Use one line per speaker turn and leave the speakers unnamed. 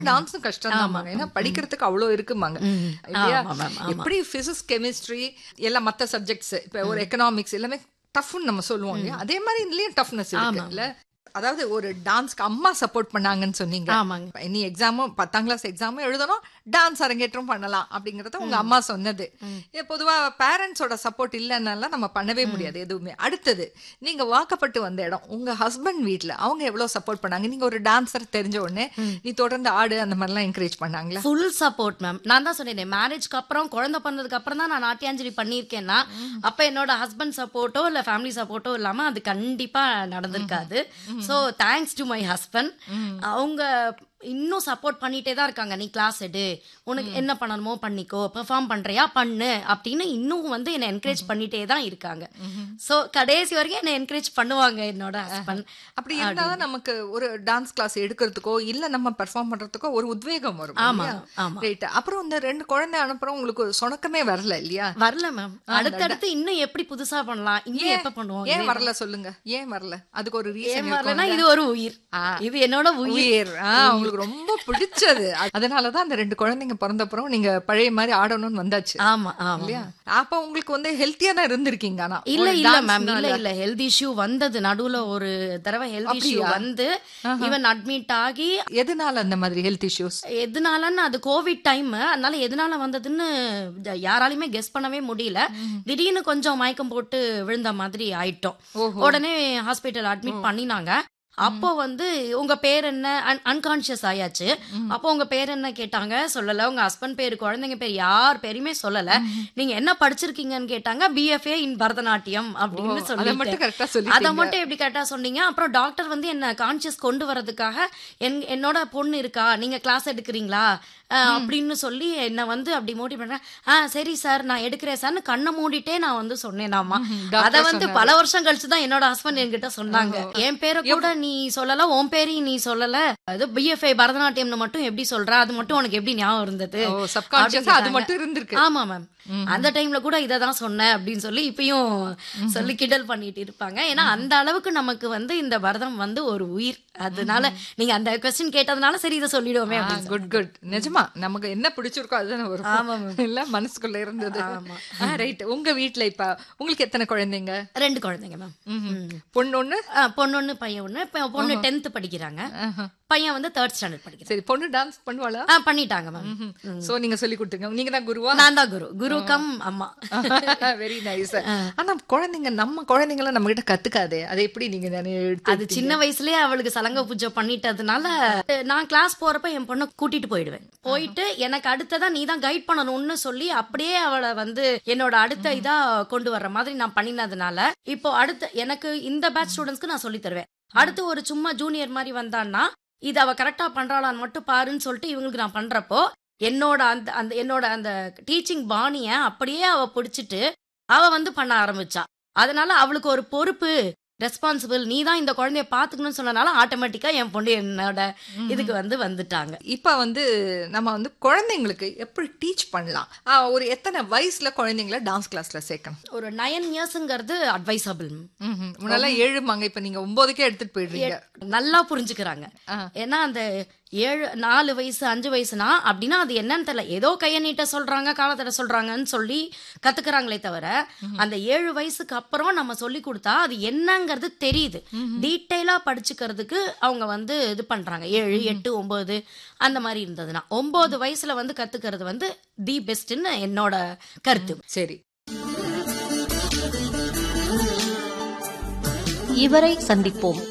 டான்ஸும் கஷ்டம் தான் ஏன்னா படிக்கிறதுக்கு அவ்வளவு இருக்குமாங்க இல்லையா
ஆமா, ma'am, ஆமா.
எப்படி பிசிக்ஸ் கெமிஸ்ட்ரி எல்லாம் மத்த சப்ஜெக்ட்ஸ் இப்ப ஒரு எக்கனாமிக்ஸ் எல்லாமே டஃப்னு நம்ம சொல்லுவோம் இல்லையா அதே மாதிரி இதுலயும் டஃப்னஸ் இருக்கு இல்ல அதாவது ஒரு டான்ஸ்க்கு அம்மா சப்போர்ட் பண்ணாங்கன்னு சொன்னீங்க
ஆமாங்க
நீ எக்ஸாமும் பத்தாம் கிளாஸ் எக்ஸாமும் எழுதணும் டான்ஸ் அரங்கேற்றம் பண்ணலாம் அப்படிங்கறத உங்க அம்மா சொன்னது ஏ, பொதுவா பேரண்ட்ஸோட சப்போர்ட் இல்லைன்னால நம்ம பண்ணவே முடியாது எதுவுமே அடுத்தது நீங்க வாக்கப்பட்டு வந்த இடம் உங்க ஹஸ்பண்ட் வீட்ல அவங்க எவ்வளவு சப்போர்ட் பண்ணாங்க நீங்க ஒரு டான்சர் தெரிஞ்ச உடனே நீ தொடர்ந்து ஆடு அந்த மாதிரிலாம் என்கரேஜ் பண்ணாங்களா
ஃபுல் சப்போர்ட் மேம் நான் தான் சொன்னேன் மேரேஜ்க்கு அப்புறம் குழந்தை பண்ணதுக்கு அப்புறம் தான் நான் நாட்டியாஞ்சலி பண்ணியிருக்கேன்னா அப்ப என்னோட ஹஸ்பண்ட் சப்போர்ட்டோ இல்ல ஃபேமிலி சப்போர்ட்டோ இல்லாம அது கண்டிப்பா நடந்திருக்காது so thanks to my husband அவங்க இன்னும் சப்போர்ட் பண்ணிட்டே தான் இருக்காங்க நீ கிளாஸ் எடு உனக்கு என்ன பண்ணணுமோ பண்ணிக்கோ பெர்ஃபார்ம் பண்றியா பண்ணு அப்படின்னு இன்னும் வந்து என்னை என்கரேஜ் பண்ணிட்டே தான் இருக்காங்க சோ கடைசி வரைக்கும் என்னை என்கரேஜ் பண்ணுவாங்க என்னோட ஹஸ்பண்ட்
அப்படி இருந்தாதான் நமக்கு ஒரு டான்ஸ் கிளாஸ் எடுக்கிறதுக்கோ இல்ல நம்ம பெர்ஃபார்ம் பண்றதுக்கோ ஒரு உத்வேகம் வரும்
ஆமா, ஆமா.
ரைட் அப்புறம் இந்த ரெண்டு குழந்தை அனுப்புறோம் உங்களுக்கு ஒரு சொணக்கமே வரல இல்லையா
வரல மேம் அடுத்தடுத்து இன்னும் எப்படி புதுசா பண்ணலாம் இன்னும் எப்ப பண்ணுவோம்
ஏன் வரல சொல்லுங்க ஏன் வரல அதுக்கு ஒரு
ஏன்
ரீசன்
வரலன்னா இது ஒரு உயிர் இது என்னோட உயிர்
உயிர் ஆ, உங்களுக்கு ரொம்ப பிடிச்சது அதனாலதான் அந்த ரெண்டு குழந்தைங்க பிறந்தப்புறம் நீங்க பழைய மாதிரி ஆடணும்னு வந்தாச்சு
ஆமா ஆமா
இல்லையா அப்ப உங்களுக்கு வந்து ஹெல்த்தியா தான் இருந்திருக்கீங்க ஆனா
இல்ல
ஒரு
இல்ல
dance
மேம்
னால.
இல்ல இல்ல ஹெல்த் இஷ்யூ வந்தது நடுவுல ஒரு தடவை ஹெல்த் இஷ்யூ வந்து ஈவன் அட்மிட் ஆகி
எதனால அந்த மாதிரி ஹெல்த் இஷ்யூஸ்
எதனாலன்னு அது கோவிட் டைம் அதனால எதனால வந்ததுன்னு யாராலையுமே கெஸ் பண்ணவே முடியல திடீர்னு கொஞ்சம் மயக்கம் போட்டு விழுந்த மாதிரி ஆயிட்டோம் உடனே ஹாஸ்பிட்டல் அட்மிட் பண்ணினாங்க அப்போ வந்து உங்க பேர் என்ன அன்கான்சியஸ் ஆயாச்சு அப்போ உங்க பேர் என்ன கேட்டாங்க சொல்லல உங்க ஹஸ்பண்ட் பேர் குழந்தைங்க பேர் யார் பேருமே சொல்லல நீங்க என்ன படிச்சிருக்கீங்கன்னு கேட்டாங்க பிஎஃப்ஏ இன் பரதநாட்டியம் அப்படின்னு
அதை
சொல்லி
மட்டும் கரெக்டா
அதை
சொல்லி
மட்டும் எப்படி கரெக்டா சொன்னீங்க அப்புறம் டாக்டர் வந்து என்ன கான்சியஸ் கொண்டு வரதுக்காக என் என்னோட பொண்ணு இருக்கா நீங்க கிளாஸ் எடுக்கிறீங்களா அஹ், அப்படின்னு சொல்லி என்ன வந்து அப்படி மோட்டிவ் பண்றேன் ஆ சரி சார் நான் எடுக்கிறேன் சார்னு கண்ணை மூடிட்டே நான் வந்து சொன்னேனாமா
doctor
அத வந்து பல வருஷம் கழிச்சு தான் என்னோட ஹஸ்பண்ட் என்கிட்ட சொன்னாங்க என் பேரை கூட நீ சொல்லல உன் பேரையும் நீ சொல்லல அது பிஎஃப்ஐ பரதநாட்டியம்னு மட்டும் எப்படி சொல்ற அது மட்டும் உனக்கு எப்படி ஞாபகம் இருந்தது
ஓ சப்கான்சியஸா அது
அப்படின்னு
மட்டும் இருந்திருக்கு
ஆமா மேம் அந்த டைம்ல கூட இதை தான் சொன்னேன் அப்படின்னு சொல்லி இப்பயும் சொல்லி கிண்டல் பண்ணிட்டு இருப்பாங்க ஏன்னா அந்த அளவுக்கு நமக்கு வந்து இந்த பரதம் வந்து ஒரு உயிர் அதனால நீங்க அந்த கொஸ்டின் கேட்டதுனால சரி இதை சொல்லிடுவோமே அப்படின்னு
குட் குட் நிஜமா நமக்கு என்ன பிடிச்சிருக்கோ அதுதானே
ஆமா,
வரும் இல்ல மனசுக்குள்ள இருந்தது ரைட் உங்க வீட்ல இப்ப உங்களுக்கு எத்தனை குழந்தைங்க
ரெண்டு குழந்தைங்க மேம்
பொண்ணு ஒண்ணு
பொண்ணு ஒண்ணு பையன் ஒண்ணு இப்ப பொண்ணு டென்த் படிக்கிறாங்க பையன் வந்து தேர்ட் ஸ்டாண்டர்ட் படிக்கிறாங்க
சரி பொண்ணு டான்ஸ் பண்ணுவாளா
ஆ பண்ணிட்டாங்க மேம்
சோ நீங்க சொல்லி கொடுத்துங்க நீங்க தான் குருவா
நான் தான் குரு குரு கம் அம்மா
வெரி நைஸ் ஆனா குழந்தைங்க நம்ம குழந்தைங்கள நம்ம கிட்ட கத்துக்காதே அதை எப்படி நீங்க தானே எடுத்து
அது சின்ன வயசுலயே அவளுக்கு சலங்க பூஜை பண்ணிட்டதுனால நான் கிளாஸ் போறப்ப என் பொண்ணை கூட்டிட்டு போயிடுவேன் போயிட்டு எனக்கு அடுத்ததா நீ தான் கைட் பண்ணணும்னு சொல்லி அப்படியே அவளை வந்து என்னோட அடுத்த இதா கொண்டு வர்ற மாதிரி நான் பண்ணினதுனால இப்போ அடுத்த எனக்கு இந்த பேட்ச் ஸ்டூடெண்ட்ஸ்க்கு நான் சொல்லி தருவேன் அடுத்து ஒரு சும்மா ஜூனியர் மாதிரி வந்தான்னா இது அவ கரெக்டா பண்றாளான்னு மட்டும் பாருன்னு சொல்லிட்டு இவங்களுக்கு நான் பண்றப்போ என்னோட அந்த அந்த என்னோட அந்த டீச்சிங் பாணிய அப்படியே அவ பிடிச்சிட்டு அவ வந்து பண்ண ஆரம்பிச்சா அதனால அவளுக்கு ஒரு பொறுப்பு ரெஸ்பான்சிபிள் நீ தான் இந்த குழந்தைய பாத்துக்கணும்னு சொன்னனால ஆட்டோமேட்டிக்கா என் பொண்ணு என்னோட இதுக்கு வந்து வந்துட்டாங்க
இப்ப வந்து நம்ம வந்து குழந்தைங்களுக்கு எப்படி டீச் பண்ணலாம் ஆ, ஒரு எத்தனை வயசுல குழந்தைங்கள டான்ஸ் கிளாஸ்ல சேர்க்கணும்
ஒரு நயன் இயர்ஸ்ங்கிறது அட்வைசபிள்
ம்ஹும். முன்னெல்லாம் ஏழுமாங்க இப்ப நீங்க ஒன்பதுக்கே எடுத்துட்டு போயிடுறீங்க
நல்லா புரிஞ்சுக்கிறாங்க ஏன்னா அந்த ஏழு நாலு வயசு அஞ்சு வயசுனா அப்படின்னா அது என்னன்னு தெரியல ஏதோ கைய நீட்ட சொல்றாங்க காலத்தட சொல்றாங்கன்னு சொல்லி கத்துக்கிறாங்களே தவிர அந்த ஏழு வயசுக்கு அப்புறம் நம்ம சொல்லி கொடுத்தா அது என்னங்கிறது தெரியுது டீட்டெயிலா படிச்சுக்கிறதுக்கு அவங்க வந்து இது பண்றாங்க ஏழு எட்டு ஒன்பது அந்த மாதிரி இருந்ததுன்னா ஒன்பது வயசுல வந்து கத்துக்கிறது வந்து தி பெஸ்ட்னு என்னோட கருத்து
சரி
இவரை சந்திப்போம்